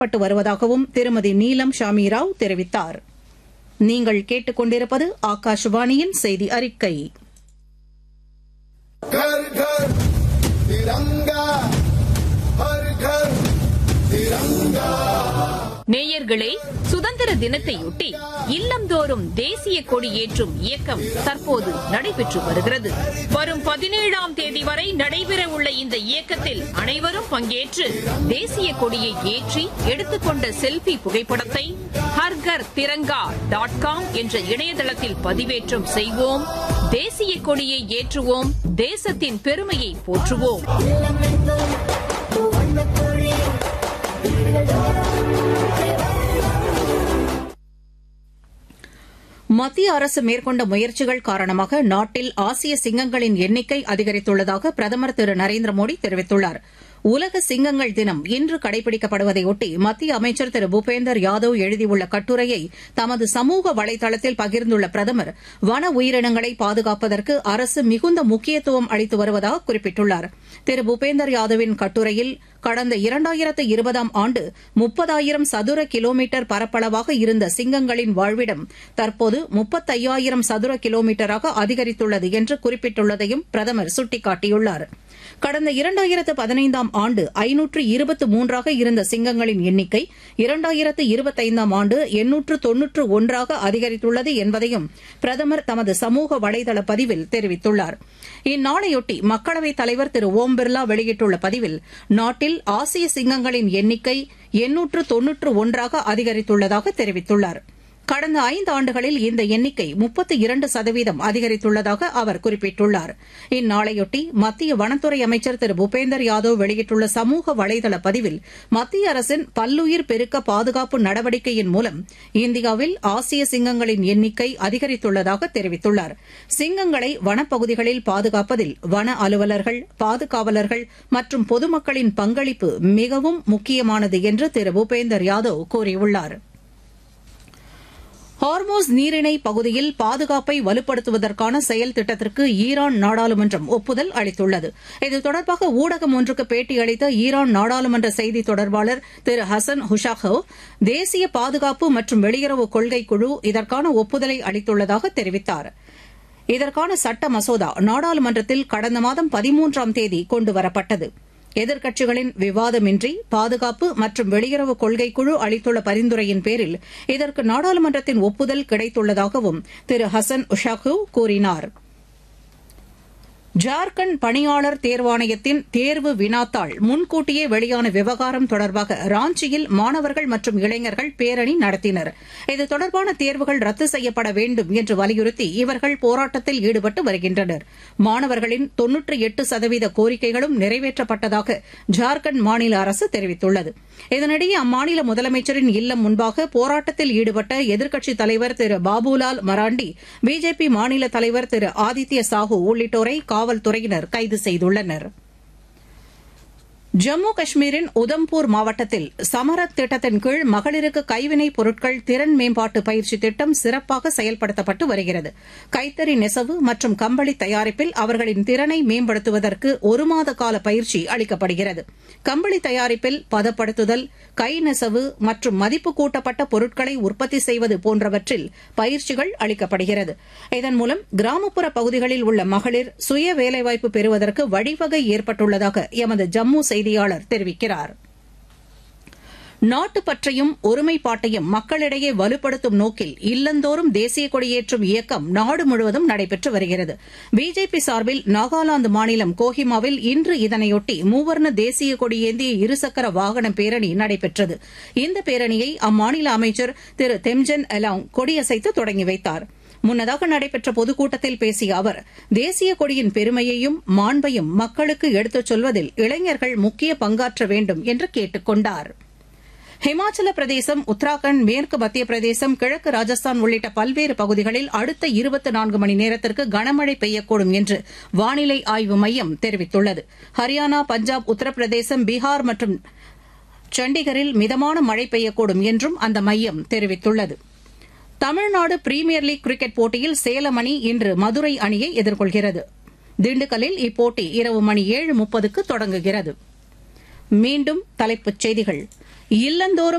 பட்டு வருவதாகவும் திருமதி நீலம் ஷாமிராவ் தெரிவித்தார் நீங்கள் கேட்டுக்கொண்டிருப்பது ஆகாஷவாணியின் செய்தி அறிக்கை घर घर तिरंगा हर घर तिरंगा நேயர்களே சுதந்திர தினத்தையொட்டி இல்லந்தோறும் தேசிய கொடி ஏற்றும் இயக்கம் தற்போது நடைபெற்று வருகிறது வரும் பதினேழாம் தேதி வரை நடைபெற உள்ள இந்த இயக்கத்தில் அனைவரும் பங்கேற்று தேசிய கொடியை ஏற்றி எடுத்துக்கொண்ட செல்பி புகைப்படத்தை ஹர்கர் திரங்கா டாட் காம் என்ற இணையதளத்தில் பதிவேற்றம் செய்வோம் தேசிய கொடியை ஏற்றுவோம் தேசத்தின் பெருமையை போற்றுவோம் மத்திய அரசு மேற்கொண்ட முயற்சிகள் காரணமாக நாட்டில் ஆசிய சிங்கங்களின் எண்ணிக்கை அதிகரித்துள்ளதாக பிரதமர் திரு நரேந்திர மோடி தெரிவித்துள்ளார் உலக சிங்கங்கள் தினம் இன்று கடைபிடிக்கப்படுவதையொட்டி மத்திய அமைச்சர் திரு பூபேந்தர் யாதவ் எழுதியுள்ள கட்டுரையை தமது சமூக வலைதளத்தில் பகிர்ந்துள்ள பிரதமர் வன உயிரினங்களை பாதுகாப்பதற்கு அரசு மிகுந்த முக்கியத்துவம் அளித்து வருவதாக குறிப்பிட்டுள்ளார் திரு பூபேந்தர் யாதவின் கட்டுரையில் கடந்த இரண்டாயிரத்து இருபதாம் ஆண்டு முப்பதாயிரம் சதுர கிலோமீட்டர் பரப்பளவாக இருந்த சிங்கங்களின் வாழ்விடம் தற்போது முப்பத்தையாயிரம் சதுர கிலோமீட்டராக அதிகரித்துள்ளது என்று குறிப்பிட்டுள்ளதையும் பிரதமர் சுட்டிக்காட்டியுள்ளார் கடந்த இரண்டாயிரத்து பதினைந்தாம் ஆண்டு ஐநூற்று இருபத்து மூன்றாக இருந்த சிங்கங்களின் எண்ணிக்கை இரண்டாயிரத்து இருபத்தைந்தாம் ஆண்டு எண்ணூற்று தொன்னூற்று ஒன்றாக அதிகரித்துள்ளது என்பதையும் பிரதமர் தமது சமூக வலைதள பதிவில் தெரிவித்துள்ளார் இந்நாளையொட்டி மக்களவைத் தலைவர் திரு ஓம் பிர்லா வெளியிட்டுள்ள பதிவில் நாட்டில் ஆசிய சிங்கங்களின் எண்ணிக்கை எண்ணூற்று தொன்னூற்று ஒன்றாக அதிகரித்துள்ளதாக தெரிவித்துள்ளார் கடந்த ஐந்து ஆண்டுகளில் இந்த எண்ணிக்கை முப்பத்தி இரண்டு சதவீதம் அதிகரித்துள்ளதாக அவர் குறிப்பிட்டுள்ளார் இந்நாளையொட்டி மத்திய வனத்துறை அமைச்சர் திரு பூபேந்தர் யாதவ் வெளியிட்டுள்ள சமூக வலைதள பதிவில் மத்திய அரசின் பல்லுயிர் பெருக்க பாதுகாப்பு நடவடிக்கையின் மூலம் இந்தியாவில் ஆசிய சிங்கங்களின் எண்ணிக்கை அதிகரித்துள்ளதாக தெரிவித்துள்ளார் சிங்கங்களை வனப்பகுதிகளில் பாதுகாப்பதில் வன அலுவலர்கள் பாதுகாவலர்கள் மற்றும் பொதுமக்களின் பங்களிப்பு மிகவும் முக்கியமானது என்று திரு பூபேந்தர் யாதவ் கூறியுள்ளாா் ஹார்மோஸ் நீரிணை பகுதியில் பாதுகாப்பை வலுப்படுத்துவதற்கான செயல் திட்டத்திற்கு ஈரான் நாடாளுமன்றம் ஒப்புதல் அளித்துள்ளது இது தொடர்பாக ஊடகம் ஒன்றுக்கு பேட்டியளித்த ஈரான் நாடாளுமன்ற செய்தி தொடர்பாளர் திரு ஹசன் ஹுஷாகோ தேசிய பாதுகாப்பு மற்றும் வெளியுறவு கொள்கை குழு இதற்கான ஒப்புதலை அளித்துள்ளதாக தெரிவித்தார் இதற்கான சட்ட மசோதா நாடாளுமன்றத்தில் கடந்த மாதம் பதிமூன்றாம் தேதி கொண்டுவரப்பட்டது எதிர்க்கட்சிகளின் விவாதமின்றி பாதுகாப்பு மற்றும் வெளியுறவு கொள்கை குழு அளித்துள்ள பரிந்துரையின் பேரில் இதற்கு நாடாளுமன்றத்தின் ஒப்புதல் கிடைத்துள்ளதாகவும் திரு ஹசன் உஷாகு கூறினார் ஜார்க்கண்ட் பணியாளர் தேர்வாணையத்தின் தேர்வு வினாத்தாள் முன்கூட்டியே வெளியான விவகாரம் தொடர்பாக ராஞ்சியில் மாணவர்கள் மற்றும் இளைஞர்கள் பேரணி நடத்தினர் இது தொடர்பான தேர்வுகள் ரத்து செய்யப்பட வேண்டும் என்று வலியுறுத்தி இவர்கள் போராட்டத்தில் ஈடுபட்டு வருகின்றனர் மாணவர்களின் தொன்னூற்றி எட்டு சதவீத கோரிக்கைகளும் நிறைவேற்றப்பட்டதாக ஜார்க்கண்ட் மாநில அரசு தெரிவித்துள்ளது இதனிடையே அம்மாநில முதலமைச்சரின் இல்லம் முன்பாக போராட்டத்தில் ஈடுபட்ட எதிர்க்கட்சித் தலைவர் திரு பாபுலால் மராண்டி பிஜேபி மாநில தலைவர் திரு ஆதித்ய சாஹூ உள்ளிட்டோரை காவல்துறையினர் கைது செய்துள்ளனர் ஜம்மு காஷ்மீரின் உதம்பூர் மாவட்டத்தில் சமரத் திட்டத்தின் கீழ் மகளிருக்கு கைவினைப் பொருட்கள் திறன் மேம்பாட்டு பயிற்சி திட்டம் சிறப்பாக செயல்படுத்தப்பட்டு வருகிறது கைத்தறி நெசவு மற்றும் கம்பளி தயாரிப்பில் அவர்களின் திறனை மேம்படுத்துவதற்கு ஒரு மாத கால பயிற்சி அளிக்கப்படுகிறது கம்பளி தயாரிப்பில் பதப்படுத்துதல் கை நெசவு மற்றும் மதிப்பு கூட்டப்பட்ட பொருட்களை உற்பத்தி செய்வது போன்றவற்றில் பயிற்சிகள் அளிக்கப்படுகிறது இதன் மூலம் கிராமப்புற பகுதிகளில் உள்ள மகளிர் சுய வேலைவாய்ப்பு பெறுவதற்கு வழிவகை ஏற்பட்டுள்ளதாக எமது ஜம்மு செய்தியாளர் தெரிவிக்கிறார் நாட்டுப்பற்றையும் ஒருமைப்பாட்டையும் மக்களிடையே வலுப்படுத்தும் நோக்கில் இல்லந்தோறும் தேசிய கொடியேற்றும் இயக்கம் நாடு முழுவதும் நடைபெற்று வருகிறது பிஜேபி சார்பில் நாகாலாந்து மாநிலம் கோஹிமாவில் இன்று இதனையொட்டி மூவர்ண தேசிய கொடியேந்திய இருசக்கர வாகன பேரணி நடைபெற்றது இந்த பேரணியை அம்மாநில அமைச்சர் திரு தெம்ஜன் எலாங் கொடியசைத்து தொடங்கி வைத்தாா் முன்னதாக நடைபெற்ற பொதுக்கூட்டத்தில் பேசிய அவர் தேசிய கொடியின் பெருமையையும் மாண்பையும் மக்களுக்கு எடுத்துச் சொல்வதில் இளைஞர்கள் முக்கிய பங்காற்ற வேண்டும் என்று கேட்டுக் கொண்டார் ஹிமாச்சல பிரதேசம் உத்தராகண்ட் மேற்கு மத்திய பிரதேசம் கிழக்கு ராஜஸ்தான் உள்ளிட்ட பல்வேறு பகுதிகளில் அடுத்த இருபத்தி நான்கு மணி நேரத்திற்கு கனமழை பெய்யக்கூடும் என்று வானிலை ஆய்வு மையம் தெரிவித்துள்ளது ஹரியானா பஞ்சாப் உத்தரப்பிரதேசம் பீகார் மற்றும் சண்டிகரில் மிதமான மழை பெய்யக்கூடும் என்றும் அந்த மையம் தெரிவித்துள்ளது தமிழ்நாடு பிரீமியர் லீக் கிரிக்கெட் போட்டியில் சேலம் அணி இன்று மதுரை அணியை எதிர்கொள்கிறது திண்டுக்கல்லில் இப்போட்டி இரவு மணி ஏழு முப்பதுக்கு தொடங்குகிறது மீண்டும் தலைப்புச் செய்திகள் இல்லந்தோறும்